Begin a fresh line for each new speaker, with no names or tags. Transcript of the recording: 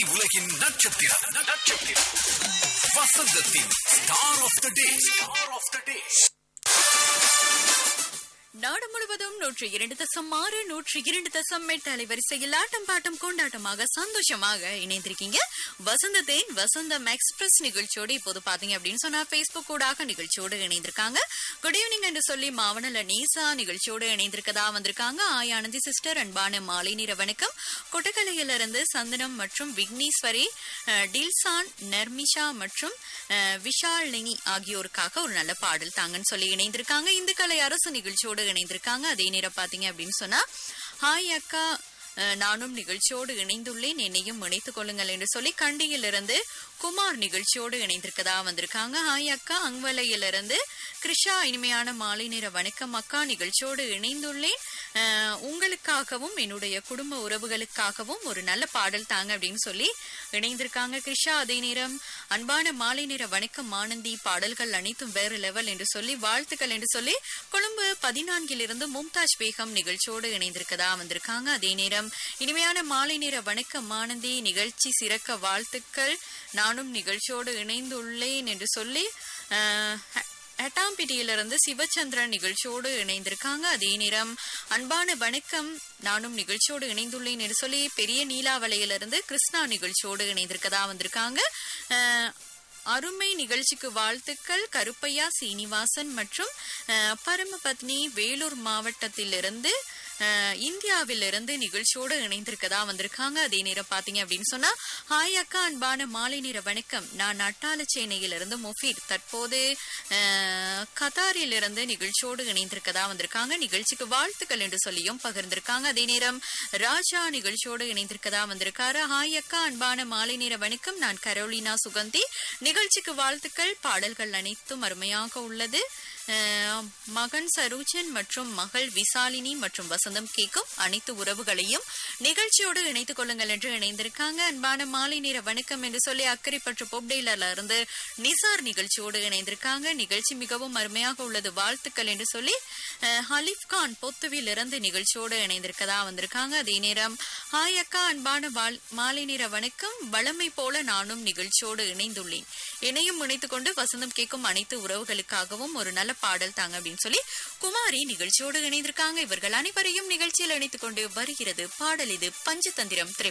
உலகின் நட்சத்திரம் நட்சத்திரம் வசந்தத்தின் star of the day star of the day
நாடு முழுவதும் நூற்றி இரண்டு தசம் ஆறு நூற்றி இரண்டு தசம் எட்டு அலைவரிசையில் ஆட்டம் பாட்டம் கொண்டாட்டமாக சந்தோஷமாக இணைந்திருக்கீங்க வசந்தத்தின் வசந்தம் எக்ஸ்பிரஸ் நிகழ்ச்சியோடு இப்போது பாத்தீங்க அப்படின்னு சொன்னா பேஸ்புக் ஊடாக நிகழ்ச்சியோடு இணைந்திருக்காங்க குட் ஈவினிங் என்று சொல்லி மாவனல நீசா நிகழ்ச்சியோடு இணைந்திருக்கதா வந்திருக்காங்க ஆயானந்தி சிஸ்டர் அன்பான மாலை நிற வணக்கம் கொட்டக்கலையிலிருந்து சந்தனம் மற்றும் விக்னேஸ்வரி அஹ், டில்சான் நர்மிஷா மற்றும் அஹ், விஷாலினி ஆகியோருக்காக ஒரு நல்ல பாடல் தாங்கன்னு சொல்லி இணைந்திருக்காங்க இந்து கலை அரசு நிகழ்ச்சியோடு இணைந்திருக்காங்க அதே நேரம் பாத்தீங்க அப்படின்னு சொன்னா ஹாய் அக்கா அஹ், நானும் நிகழ்ச்சியோடு இணைந்துள்ளேன் என்னையும் இணைத்துக் கொள்ளுங்கள் என்று சொல்லி கண்டியிலிருந்து குமார் நிகழ்ச்சியோடு இணைந்திருக்கதா வந்திருக்காங்க ஹாய் அக்கா அங்வலையிலிருந்து கிருஷா இனிமையான மாலை நேர வணக்கம் அக்கா நிகழ்ச்சியோடு இணைந்துள்ளேன் அஹ், உங்களுக்காகவும் என்னுடைய குடும்ப உறவுகளுக்காகவும் ஒரு நல்ல பாடல் தாங்க அப்படின்னு சொல்லி இணைந்திருக்காங்க கிருஷா அதே நேரம் அன்பான மாலை நேர வணக்கம் ஆனந்தி பாடல்கள் அனைத்தும் வேறு லெவல் என்று சொல்லி வாழ்த்துக்கள் என்று சொல்லி கொழும்பு பதினான்கிலிருந்து மும்தாஜ் பேகம் நிகழ்ச்சியோடு இணைந்திருக்கதா வந்திருக்காங்க அதே நேரம் இனிமையான மாலை நேர வணக்கம் ஆனந்தி நிகழ்ச்சி சிறக்க வாழ்த்துக்கள் நானும் நிகழ்ச்சியோடு இணைந்துள்ளேன் என்று சொல்லி அஹ், எட்டாம்பிட்டியிலிருந்து சிவச்சந்திரன் நிகழ்ச்சியோடு இணைந்திருக்காங்க அதே நேரம் அன்பான வணக்கம் நானும் நிகழ்ச்சியோடு இணைந்துள்ளேன் என்று சொல்லி பெரிய நீலாவளையிலிருந்து கிருஷ்ணா நிகழ்ச்சியோடு இணைந்திருக்கதா வந்திருக்காங்க அஹ், அருமை நிகழ்ச்சிக்கு வாழ்த்துக்கள் கருப்பையா சீனிவாசன் மற்றும் அஹ், பரமபத்னி வேலூர் மாவட்டத்திலிருந்து அஹ், இந்தியாவிலிருந்து நிகழ்ச்சியோடு இணைந்திருக்கதா வந்திருக்காங்க அதே நேரம் பாத்தீங்க அப்படின்னு சொன்னா ஹாய் அக்கா அன்பான மாலை நேர வணக்கம் நான் நட்டாலச்சேனையிலிருந்து முஃபீர் தற்போது அஹ், கத்தாரிலிருந்து நிகழ்ச்சியோடு இணைந்திருக்கதா வந்திருக்காங்க நிகழ்ச்சிக்கு வாழ்த்துக்கள் என்று சொல்லியும் பகிர்ந்திருக்காங்க அதே நேரம் ராஜா நிகழ்ச்சியோடு இணைந்திருக்கதா வந்திருக்காரு ஹாய் அக்கா அன்பான மாலை நேர வணக்கம் நான் கரோலினா சுகந்தி நிகழ்ச்சிக்கு வாழ்த்துக்கள் பாடல்கள் அனைத்தும் அருமையாக உள்ளது அஹ், மகன் சரோஜன் மற்றும் மகள் விசாலினி மற்றும் வசந்தம் கேக்கும் அனைத்து உறவுகளையும் நிகழ்ச்சியோடு இணைத்துக் கொள்ளுங்கள் என்று இணைந்திருக்காங்க அன்பான மாலை நேர வணக்கம் என்று சொல்லி அக்கறைப்பற்று பொப்டெய்லர்ல இருந்து நிசார் நிகழ்ச்சியோடு இணைந்திருக்காங்க நிகழ்ச்சி மிகவும் அருமையாக உள்ளது வாழ்த்துக்கள் என்று சொல்லி அஹ், ஹலீஃப் கான் பொத்துவில் இருந்து நிகழ்ச்சியோடு இணைந்திருக்கதா வந்திருக்காங்க அதே நேரம் ஹாய் அக்கா அன்பான வாழ்- மாலை நேர வணக்கம் வளமை போல நானும் நிகழ்ச்சியோடு இணைந்துள்ளேன் என்னையும் இணைத்துக் கொண்டு வசந்தம் கேட்கும் அனைத்து உறவுகளுக்காகவும் ஒரு நல்ல பாடல் தாங்க அப்படின்னு சொல்லி குமாரி நிகழ்ச்சியோடு இணைந்திருக்காங்க இவர்கள் அனைவரையும் நிகழ்ச்சியில் இணைத்துக் கொண்டு வருகிறது பாடல் இது பஞ்சதந்திரம் திரைப்படம்